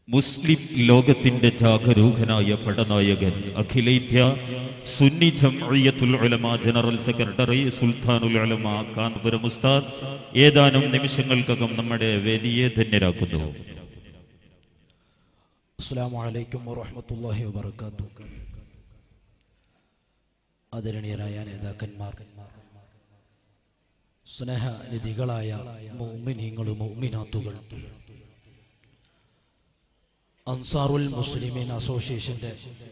മുസ്ലിം ലോകത്തിന്റെ ജാഗരൂകനായ പടനായകൻ അഖിലേന്ത്യ സുന്നി ജംഇയ്യത്തുൽ ഉലമ ജനറൽ സെക്രട്ടറി സുൽത്താനുൽ ഉലമ കാന്തപുരം ഉസ്താദ് ഏതാനും നിമിഷങ്ങൾക്കകം നമ്മുടെ വേദിയെ ധന്യരാക്കുന്നു അസ്സാം വലൈക്കും വറഹമത്തല്ലാഹി വബർക്കാത്തു ആദരണീയരായ നേതാക്കന്മാർ സ്നേഹനിധികളായ മൗമിനീങ്ങളും മൗമിനാത്തുകൾ അൻസാറുൽ മുസ്ലിമീൻ അസോസിയേഷന്റെ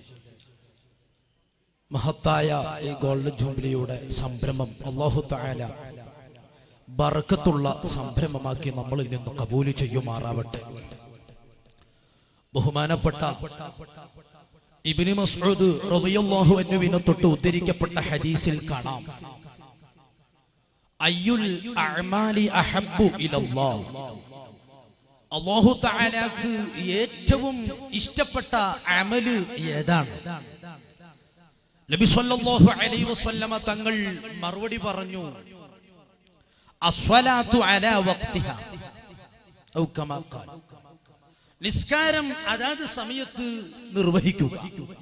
മഹത്തായ ഈ ഗോൾഡൻ ജൂബിലിയുടെ സംരംഭം അള്ളാഹു താല ബർക്കത്തുള്ള സംരംഭമാക്കി നമ്മളിൽ നിന്ന് കബൂല് ചെയ്യുമാറാവട്ടെ ബഹുമാനപ്പെട്ട ഇബ്നു മസ്ഊദ് റളിയല്ലാഹു അൻഹുവിനെ തൊട്ട് ഉദ്ധരിക്കപ്പെട്ട ഹദീസിൽ കാണാം അയ്യുൽ അഅമാലി അഹബ്ബു ഇലല്ലാഹ് അല്ലാഹു തആലാക്ക് ഏറ്റവും ഇഷ്ടപ്പെട്ട അമല് ഏതാണ് നബി സല്ലല്ലാഹു അലൈഹി വസല്ലമ തങ്ങൾ മറുപടി പറഞ്ഞു അസ്വലാത്തു അലാ വഖ്തിഹാ ഔ കമാ ഖാല നിസ്കാരം അതാത് സമയത്ത് നിർവഹിക്കുക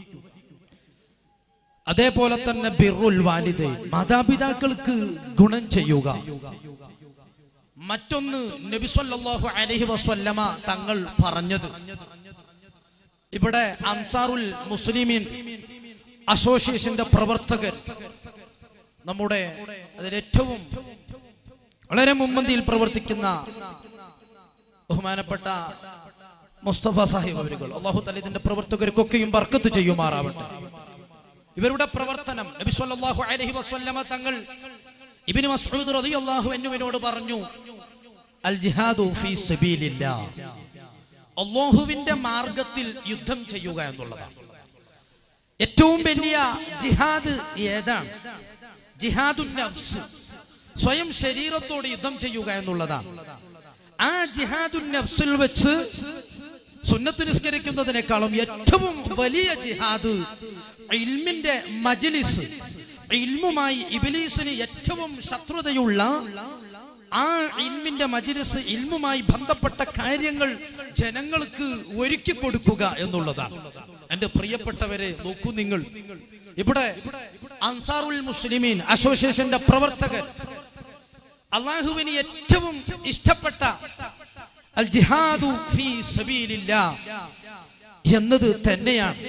അതേപോലെ തന്നെ ബിറുൽ വാലിദൈൻ മാതാപിതാക്കൾക്ക് ഗുണം ചെയ്യുക മറ്റൊന്ന് നബി സല്ലല്ലാഹു അലൈഹി വസല്ലമ തങ്ങൾ പറഞ്ഞത് ഇവിടെ അൻസാറുൽ മുസ്ലിമീൻ അസോസിയേഷന്റെ പ്രവർത്തകർ നമ്മുടെ അതിലേറ്റവും വളരെ മുൻപന്തിയിൽ പ്രവർത്തിക്കുന്ന ബഹുമാനപ്പെട്ട മുസ്തഫ സാഹിബ് അവരുകൾ അള്ളാഹു തല ഇതിന്റെ പ്രവർത്തകർക്കൊക്കെയും ബർക്കത്ത് ചെയ്യുമാറാവട്ടെ ഇവരുടെ പ്രവർത്തനം നബി സല്ലല്ലാഹു അലൈഹി വസല്ലമ തങ്ങൾ ഇബ്നു മസ്ഊദ് റളിയല്ലാഹു അൻഹുവിനോട് പറഞ്ഞു അൽ ജിഹാദു ഫീ സബീലില്ലാ അള്ളാഹുവിന്റെ മാർഗത്തിൽ യുദ്ധം ചെയ്യുക എന്നുള്ളതാണ് ഏറ്റവും വലിയ ജിഹാദ് ഏതാണ് ജിഹാദുൻ നഫ്സ് സ്വയം ശരീരത്തോട് യുദ്ധം ചെയ്യുക എന്നുള്ളതാണ് ആ ജിഹാദുൻ നഫ്സിൽ വെച്ച് സുന്നത്ത് നിസ്കരിക്കുന്നതിനേക്കാളും ഏറ്റവും വലിയ ജിഹാദ് ഇൽമിന്റെ മജ്ലിസ് ഇൽമുമായി ഇബിലീസിന് ഏറ്റവും ശത്രുതയുള്ള ആ ഇൽമിന്റെ മജ്ലിസ് ഇൽമുമായി ബന്ധപ്പെട്ട കാര്യങ്ങൾ ജനങ്ങൾക്ക് ഒരുക്കി കൊടുക്കുക എന്നുള്ളതാണ് എന്റെ പ്രിയപ്പെട്ടവരെ നോക്കൂ നിങ്ങൾ ഇവിടെ അൻസാറുൽ മുസ്ലിമീൻ അസോസിയേഷന്റെ പ്രവർത്തകർ അള്ളാഹുവിന് ഏറ്റവും ഇഷ്ടപ്പെട്ട അൽ ജിഹാദു ഫീ സബീലില്ലാ എന്നത് തന്നെയാണ്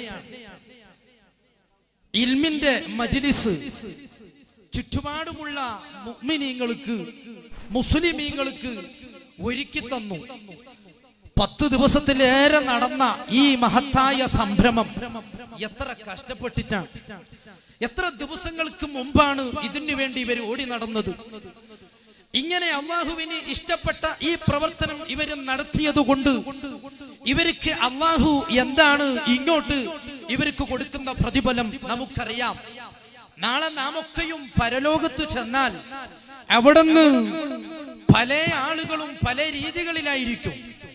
ഇൽമിന്റെ മജ്ലിസ് ചുറ്റുപാടുമുള്ള മുഅ്മിനീങ്ങൾക്ക് മുസ്ലിമീങ്ങൾക്ക് ഒരുക്കി തന്നു പത്ത് ദിവസത്തിലേറെ നടന്ന ഈ മഹത്തായ സംരംഭം എത്ര കഷ്ടപ്പെട്ടിട്ടാണ് എത്ര ദിവസങ്ങൾക്ക് മുമ്പാണ് ഇതിനു വേണ്ടി ഇവർ ഓടി നടന്നത് ഇങ്ങനെ അള്ളാഹുവിന് ഇഷ്ടപ്പെട്ട ഈ പ്രവർത്തനം ഇവർ നടത്തിയത് കൊണ്ട് ഇവർക്ക് അള്ളാഹു എന്താണ് ഇങ്ങോട്ട് ഇവർക്ക് കൊടുക്കുന്ന പ്രതിഫലം നമുക്കറിയാം നാളെ നാം ഒക്കെയും പരലോകത്ത് ചെന്നാൽ അവിടുന്ന് പല ആളുകളും പല രീതികളിലായിരിക്കും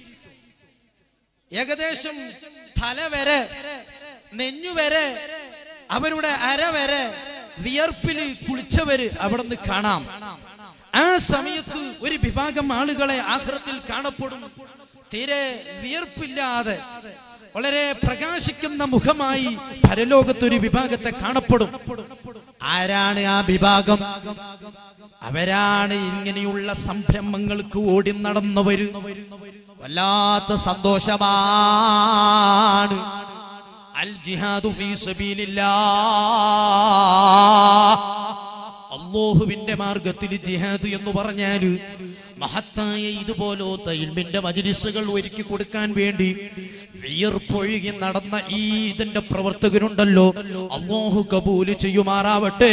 ഏകദേശം തല വരെ നെഞ്ഞു വരെ അവരുടെ അര വരെ വിയർപ്പില് കുളിച്ചവര് അവിടുന്ന് കാണാം ആ സമയത്ത് ഒരു വിഭാഗം ആളുകളെ ആഹ്റത്തിൽ കാണപ്പെടും തീരെ വിയർപ്പില്ലാതെ വളരെ പ്രകാശിക്കുന്ന മുഖമായി പരലോകത്തൊരു വിഭാഗത്തെ കാണപ്പെടും ആരാണ് ആ വിഭാഗം അവരാണ് ഇങ്ങനെയുള്ള സംരംഭങ്ങൾക്ക് ഓടി നടന്നവര് വല്ലാത്ത സന്തോഷമാണ് അൽ ജിഹാദു ഫീ സബീലില്ലാ അള്ളാഹുവിന്റെ മാർഗത്തിൽ ജിഹാദ് എന്ന് പറഞ്ഞാല് മഹത്തായ ഇതുപോലത്തെ ഇൽമിന്റെ മജിലിസുകൾ ഒരുക്കി കൊടുക്കാൻ വേണ്ടി വിയർപ്പൊഴുകി നടന്ന ഈ ഇതിന്റെ പ്രവർത്തകരുണ്ടല്ലോ അള്ളാഹു കബൂല് ചെയ്യുമാറാവട്ടെ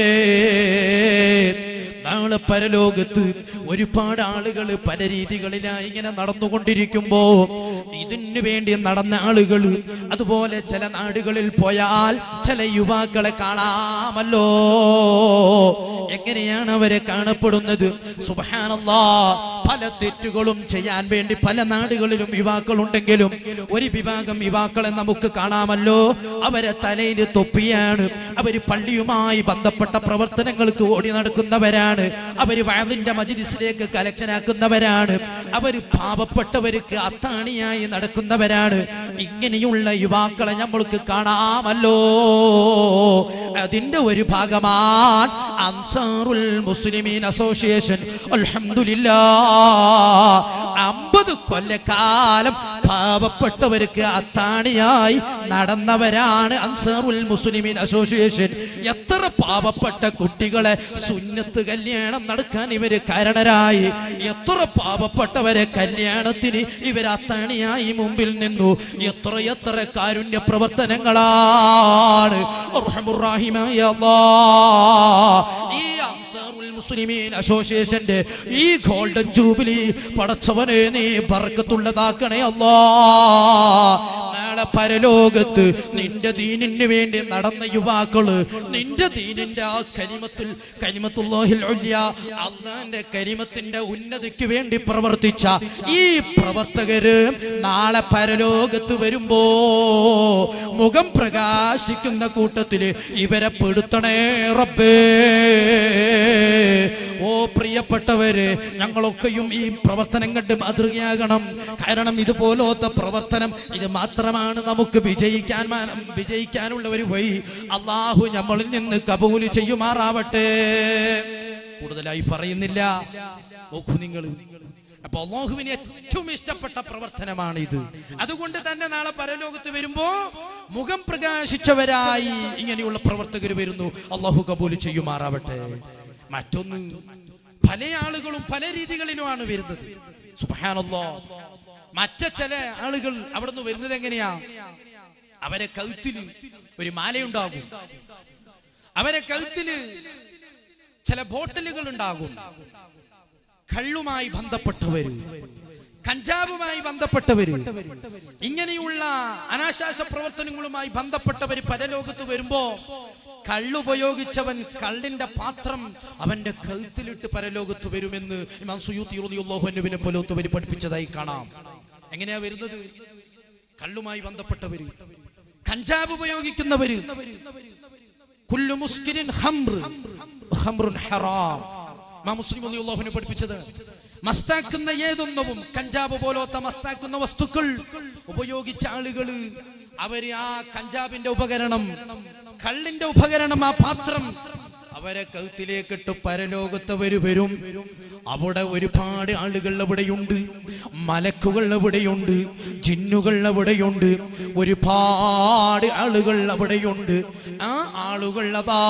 നാളെ പരലോകത്ത് ഒരുപാട് ആളുകൾ പല രീതികളിലായി ഇങ്ങനെ നടന്നുകൊണ്ടിരിക്കുമ്പോ ഇതിനു വേണ്ടി നടന്ന ആളുകൾ അതുപോലെ ചില നാടുകളിൽ പോയാൽ ചില യുവാക്കളെ കാണാമല്ലോ എങ്ങനെയാണ് അവരെ കാണപ്പെടുന്നത് സുബഹാനല്ലാ പല തെറ്റുകളും ചെയ്യാൻ വേണ്ടി പല നാടുകളിലും യുവാക്കളുണ്ടെങ്കിലും ഒരു വിഭാഗം യുവാക്കളെ നമുക്ക് കാണാമല്ലോ അവരെ തലയിൽ തൊപ്പിയാണ് അവര് പള്ളിയുമായി ബന്ധപ്പെട്ട പ്രവർത്തനങ്ങൾക്ക് ഓടി നടക്കുന്നവരാണ് അവര് വയലിന്റെ മജിലിസിലേക്ക് കലക്ഷനാക്കുന്നവരാണ് അവര് പാവപ്പെട്ടവർക്ക് അത്താണിയായി അത്താണിയായി നടക്കുന്നവരാണ് ഇങ്ങനെയുള്ള യുവാക്കളെ നമ്മൾക്ക് കാണാമല്ലോ അതിന്റെ ഒരു ഭാഗമാണ് അൻസാറുൽ മുസ്ലിമീൻ അസോസിയേഷൻ അൽഹംദുലില്ലാ അമ്പത് കൊല്ലക്കാലം പാവപ്പെട്ടവർക്ക് അത്താണിയായി നടന്നവരാണ് അൻസാറുൽ മുസ്ലിമീൻ അസോസിയേഷൻ എത്ര പാവപ്പെട്ട കുട്ടികളെ സുന്നത്ത് കല്യാണം നടക്കാൻ ഇവര് കാരണരായി എത്ര പാവപ്പെട്ടവരെ കല്യാണത്തിന് ഇവർ അത്താണിയായി മുമ്പിൽ നിന്നു എത്ര എത്ര കാരുണ്യ പ്രവർത്തനങ്ങളാണ് അർഹമുറാഹിമായ അല്ലാഹ്. ഈ അൻസാറുൽ മുസ്ലിമീൻ അസോസിയേഷന്റെ ഈ ഗോൾഡൻ ജൂബിലി പടച്ചവനെ നീ ബർക്കത്തുള്ളതാക്കണേ അല്ലാ നാളെ പരലോകത്ത് നിന്റെ ദീനിന് വേണ്ടി നടന്ന യുവാക്കള് നിന്റെ ദീനിന്റെ ആ കരിമത്തിൽ കരിമത്തുല്ലാഹിൽ ഉല്യ അള്ളാന്റെ കരിമത്തിന്റെ ഉന്നതിക്ക് വേണ്ടി പ്രവർത്തിച്ച ഈ പ്രവർത്തകര് നാളെ പരലോകത്ത് വരുമ്പോ മുഖം പ്രകാശിക്കുന്ന കൂട്ടത്തില് ഇവരെ പെടുത്തണേ റബ്ബേ ഓ പ്രിയപ്പെട്ടവര് ഞങ്ങളൊക്കെയും ഈ പ്രവർത്തനം കണ്ട് മാതൃകയാകണം കാരണം ഇതുപോലത്തെ പ്രവർത്തനം ഇത് മാത്രമാണ് നമുക്ക് വിജയിക്കാൻ മാ- വിജയിക്കാനുള്ള ഒരു വഴി അള്ളാഹു നമ്മളിൽ നിന്ന് കബൂല് ചെയ്യുമാറാവട്ടെ കൂടുതലായി പറയുന്നില്ല നോക്കൂ നിങ്ങൾ അപ്പൊ അള്ളാഹുവിന് ഏറ്റവും ഇഷ്ടപ്പെട്ട പ്രവർത്തനമാണ് ഇത് അതുകൊണ്ട് തന്നെ നാളെ പരലോകത്ത് വരുമ്പോ മുഖം പ്രകാശിച്ചവരായി ഇങ്ങനെയുള്ള പ്രവർത്തകർ വരുന്നു അള്ളാഹു കബൂല് ചെയ്യുമാറാവട്ടെ മറ്റൊന്ന് പല ആളുകളും പല രീതികളിലുമാണ് വരുന്നത് സുബ്ഹാനല്ലാ മറ്റ ചില ആളുകൾ അവിടെ നിന്ന് വരുന്നത് എങ്ങനെയാ അവരെ കഴുത്തിന് ഒരു മാലയുണ്ടാകും അവരെ കഴുത്തിന് ചില ബോട്ടലുകൾ ഉണ്ടാകും കള്ളുമായി ബന്ധപ്പെട്ടവര് കഞ്ചാവുമായി ബന്ധപ്പെട്ടവര് ഇങ്ങനെയുള്ള അനാശാസ പ്രവർത്തനങ്ങളുമായി ബന്ധപ്പെട്ടവര് പരലോകത്ത് വരുമ്പോ കള്ളുപയോഗിച്ചവൻ കള്ളിന്റെ പാത്രം അവന്റെ കഴുത്തിലിട്ട് പരലോകത്ത് വരുമെന്ന് ഇമാം സുയൂത്തി റളിയല്ലാഹുവിനെ പോലത്തവര് പഠിപ്പിച്ചതായി കാണാം എങ്ങനെയാ വരുന്നത് കള്ളുമായി ബന്ധപ്പെട്ടവര് കഞ്ചാവ് ഉപയോഗിക്കുന്നവര് കുല്ലു മുസ്കിരിൻ ഹംറ് ഹംറുൻ ഹറാം ഇമാം മുസ്ലിം റളിയല്ലാഹുവിനെ പഠിപ്പിച്ചത് മസ്താക്കുന്ന ഏതൊന്നവും കഞ്ചാവ് പോലത്തെ മസ്താക്കുന്ന വസ്തുക്കൾ ഉപയോഗിച്ച ആളുകള് അവര് ആ കഞ്ചാവിന്റെ ഉപകരണം കള്ളിന്റെ ഉപകരണം ആ പാത്രം അവരെ കഴുത്തിലേക്കിട്ട് പരലോകത്തവര് വരും അവിടെ ഒരുപാട് ആളുകൾ അവിടെയുണ്ട് മലക്കുകൾ അവിടെയുണ്ട് ജിന്നുകൾ അവിടെയുണ്ട് ഒരുപാട് ആളുകൾ അവിടെയുണ്ട് ആ ആളുകൾ അതാ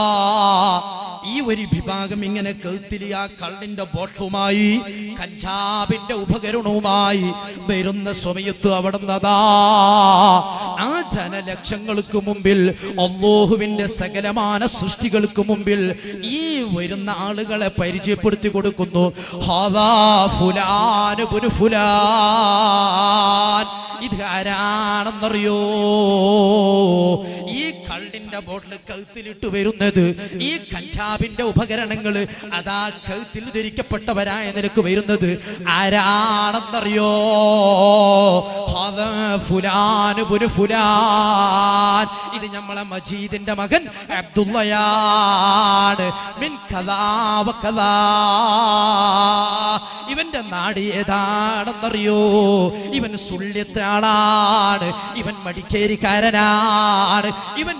ഈ ഒരു വിഭാഗം ഇങ്ങനെ കഴുത്തില് ആ കള്ളിന്റെ ബോട്ടുമായി കഞ്ചാവിന്റെ ഉപകരണവുമായി വരുന്ന സമയത്ത് അവിടെ നിന്നതാ ആ ജനലക്ഷങ്ങൾക്ക് മുമ്പിൽ അള്ളാഹുവിന്റെ സകലമാന സൃഷ്ടികൾക്ക് മുമ്പിൽ ഈ വരുന്ന ആളുകളെ പരിചയപ്പെടുത്തി കൊടുക്കുന്നു ഹാദാ ഫുലാന് പുരു ഫുലാൻ ഇത് ആരാണെന്നറിയോ ഈ കള്ളിന്റെ ബോട്ടിൽ കഴുത്തിലിട്ട് വരുന്നത് ഈ കഞ്ചാവിന്റെ ഉപകരണങ്ങൾ അതാ കഴുത്തിൽ ധരിക്കപ്പെട്ടവരായ നിനക്ക് വരുന്നത് ആരാണെന്നറിയോ ഹദാ ഫുലാന് പുരു ഫുലാൻ ഇത് നമ്മളെ മജീദിന്റെ മകൻ അബ്ദുള്ളയാണ് മിൻ കഥാ വ കഥാ ഇവന്റെ നാട് ഏതാണെന്നറിയോ ഇവൻ സുള്യത്തെ ആളാണ് ഇവൻ മടിക്കേരിക്കാരനാണ് ഇവൻ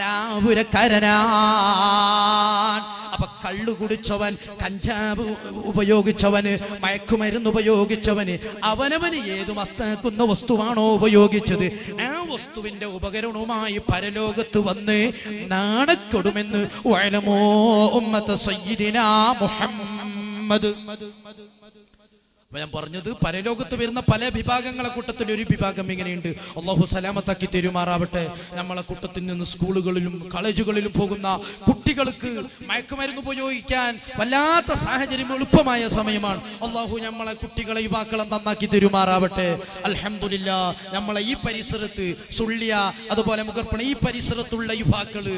മംഗലാപുരക്കാരനാണ് അപ്പൊ കള്ളു കുടിച്ചവൻ കഞ്ചാവ് ഉപയോഗിച്ചവന് മയക്കുമരുന്ന് ഉപയോഗിച്ചവന് അവനവന് ഏത് മസ്താക്കുന്ന വസ്തുവാണോ ഉപയോഗിച്ചത് ആ വസ്തുവിന്റെ ഉപകരണവുമായി പരലോകത്ത് വന്ന് നാണക്കൊടുമെന്ന് വയലമോ ഉമ്മത്ത സയ്യിദിനാ മുഹമ്മദ് അപ്പൊ ഞാൻ പറഞ്ഞത് പരലോകത്ത് വരുന്ന പല വിഭാഗങ്ങളെ കൂട്ടത്തിൽ ഒരു വിഭാഗം ഇങ്ങനെയുണ്ട് അള്ളാഹു സലാമത്താക്കി തെരുമാറാവട്ടെ നമ്മളെ കൂട്ടത്തിൽ നിന്ന് സ്കൂളുകളിലും കോളേജുകളിലും പോകുന്ന കുട്ടികൾക്ക് മയക്കുമരുന്ന് ഉപയോഗിക്കാൻ വല്ലാത്ത സാഹചര്യം എളുപ്പമായ സമയമാണ് അള്ളാഹു നമ്മളെ കുട്ടികളെ യുവാക്കളെ നന്നാക്കി തെരുമാറാവട്ടെ അൽഹംദുലില്ല നമ്മളെ ഈ പരിസരത്ത് സുള്ളിയ അതുപോലെ മുഖർപ്പണ ഈ പരിസരത്തുള്ള യുവാക്കള്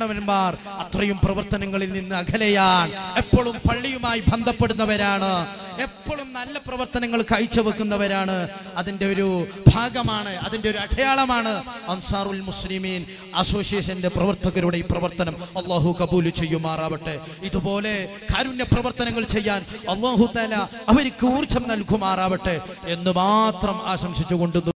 കാരണവന്മാർ അത്രയും പ്രവർത്തനങ്ങളിൽ നിന്ന് അകലെയാണ് എപ്പോഴും പള്ളിയുമായി ബന്ധപ്പെടുന്നവരാണ് എപ്പോഴും നല്ല പ്രവർത്തനങ്ങൾ കാഴ്ചവെക്കുന്നവരാണ് അതിന്റെ ഒരു ഭാഗമാണ് അതിന്റെ ഒരു അടയാളമാണ് അൻസാറുൽ മുസ്ലിമീൻ അസോസിയേഷന്റെ പ്രവർത്തകരുടെ ഈ പ്രവർത്തനം അള്ളാഹു കബൂൽ ചെയ്യുമാറാവട്ടെ ഇതുപോലെ കാരുണ്യ പ്രവർത്തനങ്ങൾ ചെയ്യാൻ അള്ളാഹു തല അവർക്ക് ഊർജം നൽകുമാറാവട്ടെ എന്ന് മാത്രം ആശംസിച്ചുകൊണ്ട്